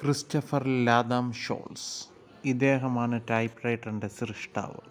Christopher Latham Sholes ഇദ്ദേഹമാണ് type റൈറ്ററിൻ്റെ സൃഷ്ടാവ്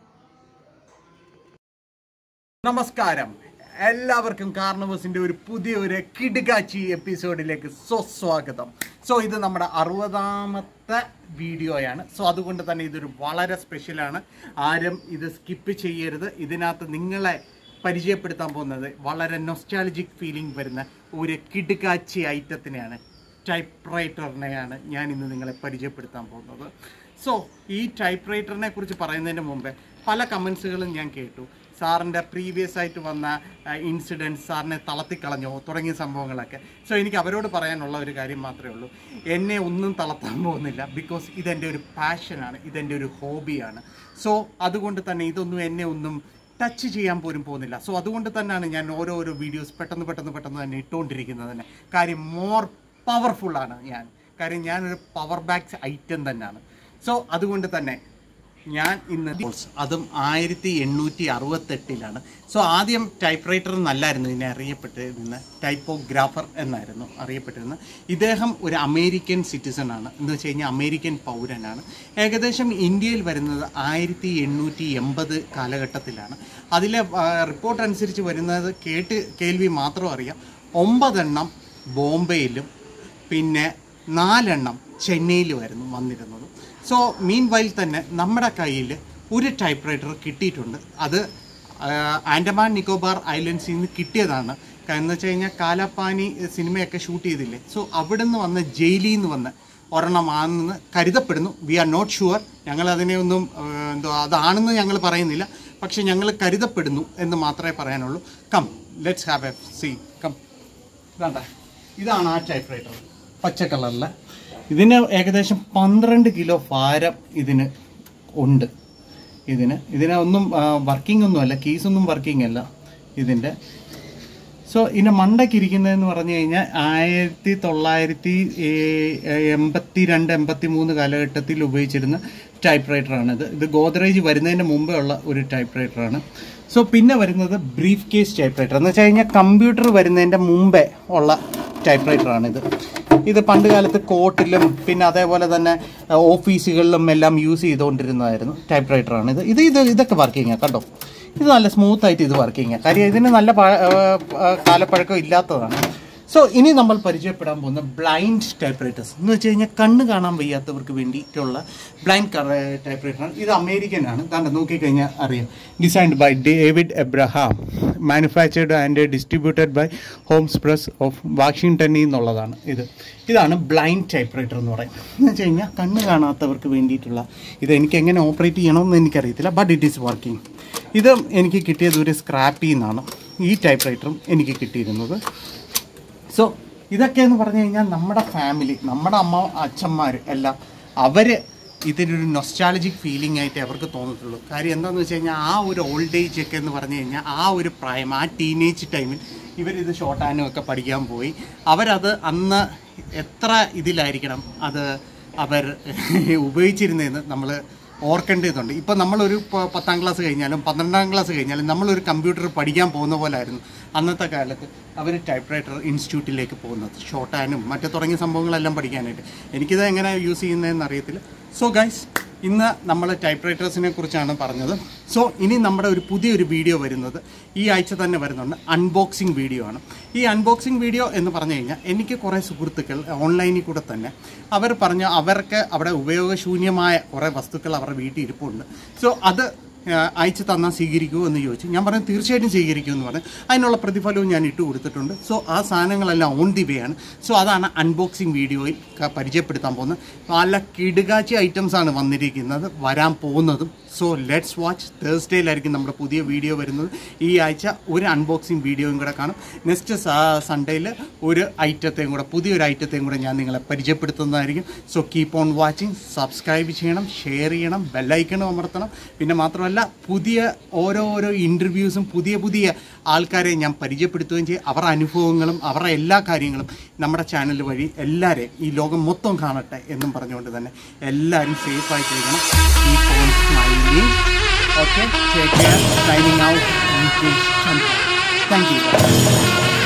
നമസ്കാരം എല്ലാവർക്കും കാർണവസിന്റെ ഒരു പുതിയ ഒരു കിടുകാച്ചി എപ്പിസോഡിലേക്ക് സ്വസ്വാഗതം സോ ഇത് നമ്മുടെ അറുപതാമത്തെ വീഡിയോയാണ് സോ അതുകൊണ്ട് തന്നെ ഇതൊരു വളരെ സ്പെഷ്യലാണ് ആരും ഇത് സ്കിപ്പ് ചെയ്യരുത് ഇതിനകത്ത് നിങ്ങളെ പരിചയപ്പെടുത്താൻ പോകുന്നത് വളരെ നൊസ്റ്റാലജിക് ഫീലിംഗ് വരുന്ന ഒരു കിടുകാച്ചി ഐറ്റത്തിനെയാണ് ടൈപ്പ് റൈറ്ററിനെയാണ് ഞാൻ ഇന്ന് നിങ്ങളെ പരിചയപ്പെടുത്താൻ പോകുന്നത് സോ ഈ ടൈപ്പ് റൈറ്ററിനെ കുറിച്ച് പറയുന്നതിന് മുമ്പേ പല കമൻസുകളും ഞാൻ കേട്ടു സാറിൻ്റെ പ്രീവിയസ് ആയിട്ട് വന്ന ഇൻസിഡൻസ് സാറിനെ തളർത്തിക്കളഞ്ഞോ തുടങ്ങിയ സംഭവങ്ങളൊക്കെ സോ എനിക്ക് അവരോട് പറയാനുള്ള ഒരു കാര്യം മാത്രമേ ഉള്ളൂ എന്നെ ഒന്നും തളർത്താൻ പോകുന്നില്ല ബിക്കോസ് ഇതെൻ്റെ ഒരു പാഷനാണ് ഇതെൻ്റെ ഒരു ഹോബിയാണ് സോ അതുകൊണ്ട് തന്നെ ഇതൊന്നും എന്നെ ഒന്നും ടച്ച് ചെയ്യാൻ പോലും പോകുന്നില്ല സോ അതുകൊണ്ട് തന്നെയാണ് ഞാൻ ഓരോരോ വീഡിയോസ് പെട്ടെന്ന് പെട്ടെന്ന് പെട്ടെന്ന് തന്നെ ഇട്ടുകൊണ്ടിരിക്കുന്നത് തന്നെ കാര്യം മോർ പവർഫുള്ളാണ് ഞാൻ കാര്യം ഞാനൊരു പവർ ബാക്സ് ഐറ്റം തന്നെയാണ് സോ അതുകൊണ്ട് തന്നെ ഞാൻ ഇന്ന് അതും ആയിരത്തി എണ്ണൂറ്റി അറുപത്തെട്ടിലാണ് സോ ആദ്യം ടൈപ്പ് റൈറ്റർ എന്നല്ലായിരുന്നു ഇതിനെ അറിയപ്പെട്ടിരുന്ന ടൈപ്പോഗ്രാഫർ എന്നായിരുന്നു അറിയപ്പെട്ടിരുന്നത് ഇദ്ദേഹം ഒരു അമേരിക്കൻ സിറ്റിസൺ ആണ് എന്ന് വെച്ച് കഴിഞ്ഞാൽ അമേരിക്കൻ പൗരനാണ് ഏകദേശം ഇന്ത്യയിൽ വരുന്നത് ആയിരത്തി എണ്ണൂറ്റി എൺപത് കാലഘട്ടത്തിലാണ് അതിലെ റിപ്പോർട്ട് അനുസരിച്ച് വരുന്നത് കേട്ട് കേൾവി മാത്രം അറിയാം ഒമ്പതെണ്ണം ബോംബെയിലും പിന്നെ നാലെണ്ണം ചെന്നൈയിലുമായിരുന്നു വന്നിരുന്നത് സോ മീൻ വൈൽ തന്നെ നമ്മുടെ കയ്യിൽ ഒരു ടൈപ്പ് റൈറ്റർ കിട്ടിയിട്ടുണ്ട് അത് ആൻഡമാൻ നിക്കോബാർ ഐലൻഡ്സിൽ നിന്ന് കിട്ടിയതാണ് എന്ന് വെച്ച് കഴിഞ്ഞാൽ കാലാപ്പാനി സിനിമയൊക്കെ ഷൂട്ട് ചെയ്തില്ലേ സോ അവിടെ നിന്ന് വന്ന ജയിലിൽ നിന്ന് വന്ന ഒരെണ്ണമാണെന്ന് കരുതപ്പെടുന്നു വി ആർ നോട്ട് ഷുവർ ഞങ്ങൾ അതിനെ ഒന്നും എന്തോ അതാണെന്ന് ഞങ്ങൾ പറയുന്നില്ല പക്ഷെ ഞങ്ങൾ കരുതപ്പെടുന്നു എന്ന് മാത്രമേ പറയാനുള്ളൂ come let's have a see come ഇതാണ്ട ഇതാണ് ആ ടൈപ്പ് റൈറ്റർ പച്ച കളറിലെ ഇതിന് ഏകദേശം പന്ത്രണ്ട് കിലോ ഭാരം ഇതിന് ഉണ്ട് ഇതിന് ഇതിന് ഒന്നും വർക്കിംഗ് ഒന്നും അല്ല കീസൊന്നും വർക്കിംഗ് അല്ല ഇതിൻ്റെ സോ ഇതിൻ്റെ മണ്ടയ്ക്ക് ഇരിക്കുന്നതെന്ന് പറഞ്ഞു കഴിഞ്ഞാൽ ആയിരത്തി തൊള്ളായിരത്തി എൺപത്തി രണ്ട് എൺപത്തി മൂന്ന് കാലഘട്ടത്തിൽ ഉപയോഗിച്ചിരുന്ന ടൈപ്പ് റൈറ്ററാണിത് ഇത് ഗോദ്രേജ് വരുന്നതിന് മുമ്പേ ഉള്ള ഒരു ടൈപ്പ് റൈറ്ററാണ് സോ പിന്നെ വരുന്നത് ബ്രീഫ് കേസ് ടൈപ്പ് റൈറ്റർ എന്ന് വെച്ച് കഴിഞ്ഞാൽ കമ്പ്യൂട്ടർ വരുന്നതിൻ്റെ മുമ്പേ ഉള്ള ടൈപ്പ് റൈറ്ററാണിത് ഇത് പണ്ട് കാലത്ത് കോർട്ടിലും പിന്നെ അതേപോലെ തന്നെ ഓഫീസുകളിലും എല്ലാം യൂസ് ചെയ്തുകൊണ്ടിരുന്നതായിരുന്നു ടൈപ്പ് റൈറ്ററാണിത് ഇത് ഇത് ഇതൊക്കെ വർക്കിംഗ് കണ്ടോ ഇത് നല്ല സ്മൂത്ത് ആയിട്ട് ഇത് വർക്കിംഗ് കാര്യം ഇതിന് നല്ല കാലപ്പഴക്കം ഇല്ലാത്തതാണ് സോ ഇനി നമ്മൾ പരിചയപ്പെടാൻ പോകുന്ന ബ്ലൈൻഡ് ടൈപ്പ് റൈറ്റേഴ്സ് എന്ന് വെച്ച് കഴിഞ്ഞാൽ കണ്ണ് കാണാൻ വയ്യാത്തവർക്ക് വേണ്ടിയിട്ടുള്ള ബ്ലൈൻഡ് ടൈപ്പ് റൈറ്ററാണ് ഇത് അമേരിക്കൻ ആണ് കണ്ട് നോക്കിക്കഴിഞ്ഞാൽ അറിയാം designed by David Abraham manufactured and distributed by Holmes press of വാഷിങ്ടണിൽ നിന്നുള്ളതാണ് ഇത് ഇതാണ് ബ്ലൈൻഡ് ടൈപ്പ് റൈറ്റർ എന്ന് പറയുന്നത് എന്ന് വെച്ച് കഴിഞ്ഞാൽ കണ്ണ് കാണാത്തവർക്ക് വേണ്ടിയിട്ടുള്ള ഇത് എനിക്ക് എങ്ങനെ ഓപ്പറേറ്റ് ചെയ്യണമെന്ന് എനിക്കറിയത്തില്ല ബട്ട് ഇറ്റ് ഈസ് വർക്കിംഗ് ഇത് എനിക്ക് കിട്ടിയത് ഒരു സ്ക്രാപ്പിൽ നിന്നാണ് ഈ ടൈപ്പ് റൈറ്ററും എനിക്ക് കിട്ടിയിരുന്നത് സോ ഇതൊക്കെ എന്ന് പറഞ്ഞു കഴിഞ്ഞാൽ നമ്മുടെ ഫാമിലി നമ്മുടെ അമ്മ അച്ഛന്മാർ എല്ലാം അവർ ഇതിനൊരു നൊസ്റ്റാലജിക് ഫീലിംഗ് ആയിട്ട് അവർക്ക് തോന്നത്തുള്ളൂ കാര്യം എന്താണെന്ന് വെച്ച് കഴിഞ്ഞാൽ ആ ഒരു ഓൾഡ് ഏജ് ഒക്കെ എന്ന് പറഞ്ഞു കഴിഞ്ഞാൽ ആ ഒരു പ്രായം ആ ടീനേജ് ടൈമിൽ ഇവരിത് ഷോർട്ട് ഹാൻഡും ഒക്കെ പഠിക്കാൻ പോയി അവരത് അന്ന് എത്ര ഇതിലായിരിക്കണം അത് അവർ ഉപയോഗിച്ചിരുന്നതെന്ന് നമ്മൾ ഓർക്കേണ്ടതുണ്ട് ഇപ്പോൾ നമ്മളൊരു പത്താം ക്ലാസ് കഴിഞ്ഞാലും പന്ത്രണ്ടാം ക്ലാസ് കഴിഞ്ഞാലും നമ്മളൊരു കമ്പ്യൂട്ടർ പഠിക്കാൻ പോകുന്ന പോലെ ആയിരുന്നു അന്നത്തെ കാലത്ത് അവർ ടൈപ്പ് റൈറ്റർ ഇൻസ്റ്റിറ്റ്യൂട്ടിലേക്ക് പോകുന്നത് ഷോർട്ട് ഹാൻഡും മറ്റു തുടങ്ങിയ സംഭവങ്ങളെല്ലാം പഠിക്കാനായിട്ട് എനിക്കിത് എങ്ങനെ യൂസ് ചെയ്യുന്നതെന്ന് അറിയത്തില്ല സോ ഗൈസ് ഇന്ന് നമ്മൾ ടൈപ്പ് റൈറ്റേഴ്സിനെ കുറിച്ചാണ് പറഞ്ഞത് സോ ഇനി നമ്മുടെ ഒരു പുതിയൊരു വീഡിയോ വരുന്നത് ഈ ആഴ്ച തന്നെ വരുന്നുണ്ട് അൺബോക്സിങ് വീഡിയോ ആണ് ഈ അൺബോക്സിങ് വീഡിയോ എന്ന് പറഞ്ഞു കഴിഞ്ഞാൽ എനിക്ക് കുറേ സുഹൃത്തുക്കൾ ഓൺലൈനിൽ കൂടെ തന്നെ അവർ പറഞ്ഞു അവർക്ക് അവിടെ ഉപയോഗശൂന്യമായ കുറേ വസ്തുക്കൾ അവരുടെ വീട്ടിൽ ഇരിപ്പുണ്ട് സോ അത് അയച്ചു തന്നാൽ സ്വീകരിക്കുമോ എന്ന് ചോദിച്ചു ഞാൻ പറഞ്ഞു തീർച്ചയായിട്ടും സ്വീകരിക്കും എന്ന് പറഞ്ഞു അതിനുള്ള പ്രതിഫലവും ഞാൻ ഇട്ട് കൊടുത്തിട്ടുണ്ട് സോ ആ സാധനങ്ങളെല്ലാം ഓൺ ദി വേ ആണ് സോ അതാണ് അൺബോക്സിങ് വീഡിയോയിൽ പരിചയപ്പെടുത്താൻ പോകുന്നത് നല്ല കിടുകാച്ചി ഐറ്റംസ് ആണ് വന്നിരിക്കുന്നത് വരാൻ പോകുന്നതും സോ ലെറ്റ്സ് വാച്ച് തേഴ്സ്ഡേയിലായിരിക്കും നമ്മുടെ പുതിയ വീഡിയോ വരുന്നത് ഈ ആഴ്ച ഒരു അൺബോക്സിങ് വീഡിയോയും കൂടെ കാണും നെക്സ്റ്റ് സൺഡേയിൽ ഒരു ഐറ്റത്തെയും കൂടെ പുതിയൊരു ഐറ്റത്തെയും കൂടെ ഞാൻ നിങ്ങളെ പരിചയപ്പെടുത്തുന്നതായിരിക്കും so keep on watching subscribe ചെയ്യണം ഷെയർ ചെയ്യണം ബെല്ലൈക്കണും അമർത്തണം പിന്നെ മാത്രമല്ല പുതിയ ഓരോരോ ഇൻ്റർവ്യൂസും പുതിയ പുതിയ ആൾക്കാരെ ഞാൻ പരിചയപ്പെടുത്തുകയും ചെയ്യും അവരുടെ അനുഭവങ്ങളും അവരുടെ എല്ലാ കാര്യങ്ങളും നമ്മുടെ ചാനൽ വഴി എല്ലാവരെയും ഈ ലോകം മൊത്തം കാണട്ടെ എന്നും പറഞ്ഞുകൊണ്ട് തന്നെ എല്ലാവരും സേഫായിട്ടിരിക്കണം keep on smiling okay take care signing out thank U